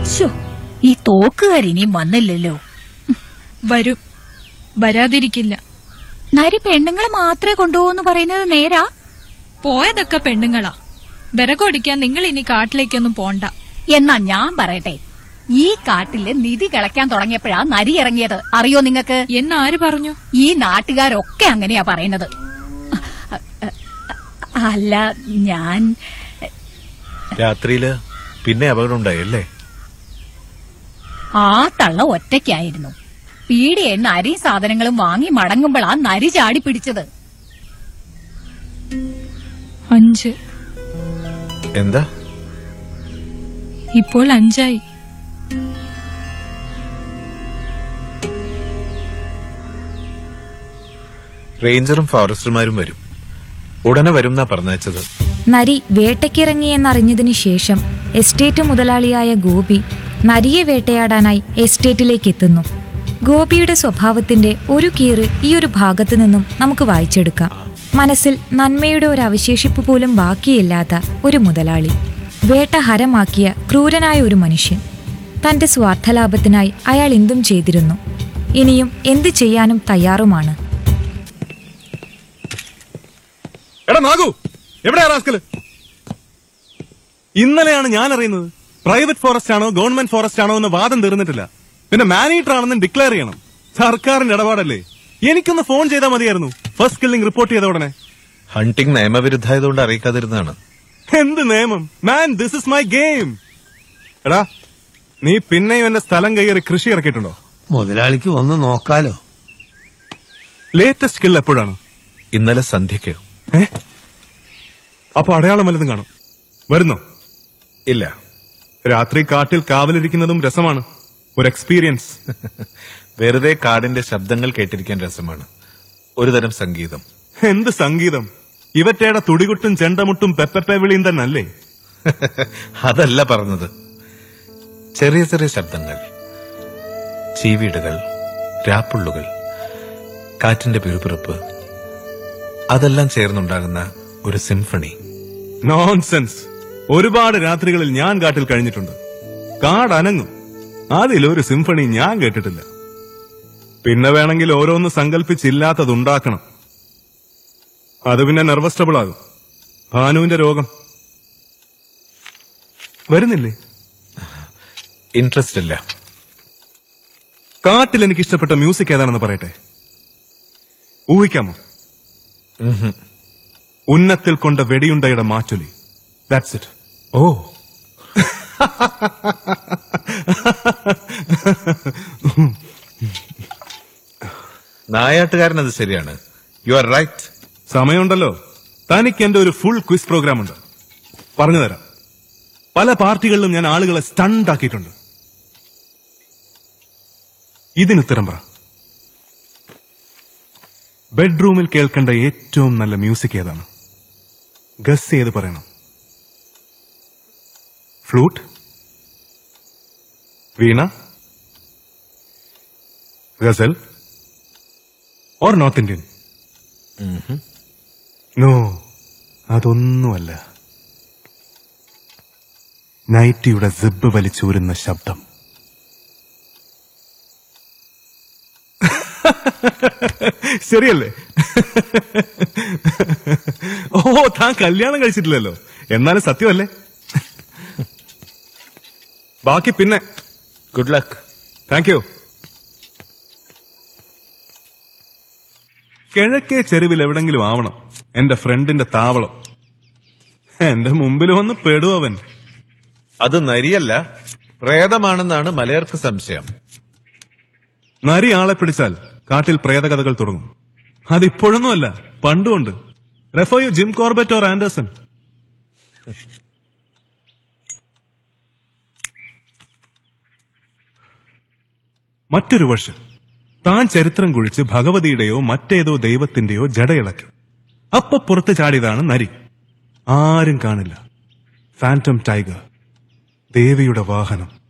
ശോ, ഈ തോക്കുകാർ ഇനിയും വന്നില്ലല്ലോ വരും വരാതിരിക്കില്ല നരി പെണ്ണുങ്ങളെ മാത്രമേ കൊണ്ടുപോകുന്നു പറയുന്നത് നേരാ പോയതൊക്കെ പെണ്ണുങ്ങളാ വിറകൊടിക്കാൻ നിങ്ങൾ ഇനി കാട്ടിലേക്കൊന്നും പോണ്ട എന്നാ ഞാൻ പറയട്ടെ ഈ കാട്ടില് നിധി കിളയ്ക്കാൻ തുടങ്ങിയപ്പോഴാ നരി ഇറങ്ങിയത് അറിയോ നിങ്ങക്ക് എന്നാര് പറഞ്ഞു ഈ നാട്ടുകാരൊക്കെ അങ്ങനെയാ പറയുന്നത് അല്ല ഞാൻ രാത്രിയില് പിന്നെ അപകടം ഉണ്ടായല്ലേ ആ തള്ള ഒറ്റയ്ക്കായിരുന്നു പീടി എണ്ണ അരിയും സാധനങ്ങളും വാങ്ങി മടങ്ങുമ്പോഴാ നരി ചാടി പിടിച്ചത് അഞ്ച് എന്താ ഇപ്പോൾ അഞ്ചായി റേഞ്ചറും ഫോറസ്റ്റർമാരും വരും ഉടനെ വരും എന്നാ പറഞ്ഞയച്ചത് നരി വേട്ടയ്ക്കിറങ്ങിയെന്നറിഞ്ഞതിനു ശേഷം എസ്റ്റേറ്റ് മുതലാളിയായ ഗോപി നരിയെ വേട്ടയാടാനായി എസ്റ്റേറ്റിലേക്ക് എത്തുന്നു ഗോപിയുടെ സ്വഭാവത്തിന്റെ ഒരു കീറ് ഈ ഒരു ഭാഗത്തു നിന്നും നമുക്ക് വായിച്ചെടുക്കാം മനസ്സിൽ നന്മയുടെ ഒരു അവശേഷിപ്പ് പോലും ബാക്കിയില്ലാത്ത ഒരു മുതലാളി വേട്ട ഹരമാക്കിയ ക്രൂരനായ ഒരു മനുഷ്യൻ തന്റെ സ്വാർത്ഥലാഭത്തിനായി അയാൾ എന്തും ചെയ്തിരുന്നു ഇനിയും എന്തു ചെയ്യാനും തയ്യാറുമാണ് എടാ നാഗു എവിടെയാ റാസ്കല് ഇന്നലെയാണ് ഞാൻ അറിയുന്നത് പ്രൈവറ്റ് ഫോറസ്റ്റ് ആണോ ഗവൺമെന്റ് ഫോറസ്റ്റ് ആണോ എന്ന് വാദം തീർന്നിട്ടില്ല പിന്നെ മാനേറ്റർ ആണെന്ന് ഡിക്ലെയർ ചെയ്യണം സർക്കാരിന്റെ ഇടപാടല്ലേ എനിക്കൊന്ന് ഫോൺ ചെയ്താൽ മതിയായിരുന്നു ഫസ്റ്റ് കില്ലിംഗ് റിപ്പോർട്ട് ചെയ്ത ഉടനെ ഹണ്ടിങ് നിയമവിരുദ്ധമായതുകൊണ്ട് അറിയിക്കാതിരുന്നതാണ് എന്ത് നിയമം man this is my game എടാ നീ പിന്നെയും എന്റെ സ്ഥലം കയ്യേറി കൃഷി ഇറക്കിയിട്ടുണ്ടോ മുതലാളിക്ക് വന്ന് നോക്കാലോ ലേറ്റസ്റ്റ് കിll എപ്പോഴാണ് ഇന്നലെ സന്ധ്യയ്ക്ക് ഏ അപ്പൊ അടയാളം വല്ലതും കാണും വരുന്നോ ഇല്ല രാത്രി കാട്ടിൽ കാവലിരിക്കുന്നതും രസമാണ് ഒരു എക്സ്പീരിയൻസ് വെറുതെ കാടിന്റെ ശബ്ദങ്ങൾ കേട്ടിരിക്കാൻ രസമാണ് ഒരുതരം സംഗീതം എന്ത് സംഗീതം ഇവറ്റയുടെ തുടികുട്ടും ചെണ്ടമുട്ടും പെപ്പപ്പെ വിളിയും തന്നെ അല്ലേ അതല്ല പറഞ്ഞത് ചെറിയ ചെറിയ ശബ്ദങ്ങൾ ചീവീടുകൾ രാപ്പുള്ളുകൾ കാറ്റിന്റെ പിറുപിറുപ്പ് അതെല്ലാം ചേർന്നുണ്ടാകുന്ന ഒരു സിംഫണി നോൺസെൻസ് ഒരുപാട് രാത്രികളിൽ ഞാൻ കാട്ടിൽ കഴിഞ്ഞിട്ടുണ്ട് കാട് അനങ്ങും അതിലൊരു സിംഫണി ഞാൻ കേട്ടിട്ടില്ല പിന്നെ വേണമെങ്കിൽ ഓരോന്ന് സങ്കല്പിച്ചില്ലാത്തതുണ്ടാക്കണം അത് പിന്നെ നെർവസ് ട്രബിൾ ആകും ഭാനുവിന്റെ രോഗം വരുന്നില്ലേ ഇൻട്രസ്റ്റ് ഇല്ല കാട്ടിൽ എനിക്ക് ഇഷ്ടപ്പെട്ട മ്യൂസിക് ഏതാണെന്ന് പറയട്ടെ ഊഹിക്കാമോ ഉന്നത്തിൽ കൊണ്ട വെടിയുണ്ടയുടെ മാറ്റൊലി ദാറ്റ്സ് ഇറ്റ് ഓ നായാട്ടുകാരൻ അത് ശരിയാണ് യു ആർ റൈറ്റ് സമയമുണ്ടല്ലോ തനിക്ക് എന്റെ ഒരു ഫുൾ ക്വിസ് പ്രോഗ്രാം ഉണ്ട് പറഞ്ഞുതരാം പല പാർട്ടികളിലും ഞാൻ ആളുകളെ സ്റ്റണ്ട് ആക്കിയിട്ടുണ്ട് ഇതിനുത്തരം പറ ബെഡ്റൂമിൽ കേൾക്കേണ്ട ഏറ്റവും നല്ല മ്യൂസിക് ഏതാണ് ഗസ് ചെയ്ത് പറയണം ഫ്ലൂട്ട് വീണ ഗസൽ ഓർ നോർത്ത് ഇന്ത്യൻ നോ അതൊന്നുമല്ല നൈറ്റിയുടെ സിബ് വലിച്ചൂരുന്ന ശബ്ദം ശരിയല്ലേ ഓ താൻ കല്യാണം കഴിച്ചിട്ടില്ലല്ലോ എന്നാലും സത്യമല്ലേ ബാക്കി പിന്നെ ഗുഡ് ലക്ക് താങ്ക് യു കിഴക്കേ ചെരുവിൽ എവിടെങ്കിലും ആവണം എന്റെ ഫ്രണ്ടിന്റെ താവളം എന്റെ മുമ്പിൽ വന്ന് പെടും അവൻ അത് നരിയല്ല പ്രേതമാണെന്നാണ് മലയർക്ക് സംശയം നരി ആളെ പിടിച്ചാൽ കാട്ടിൽ പ്രേതകഥകൾ തുടങ്ങും അതിപ്പോഴൊന്നുമല്ല പണ്ടുമുണ്ട് റെഫോ യു ജിം കോർബറ്റ് ഓർ ആൻഡേഴ്സൺ മറ്റൊരു വർഷം താൻ ചരിത്രം കുഴിച്ച് ഭഗവതിയുടെയോ മറ്റേതോ ദൈവത്തിന്റെയോ ജടയിളക്കി അപ്പൊ പുറത്ത് ചാടിയതാണ് നരി ആരും കാണില്ല ഫാന്റം ടൈഗർ ദേവിയുടെ വാഹനം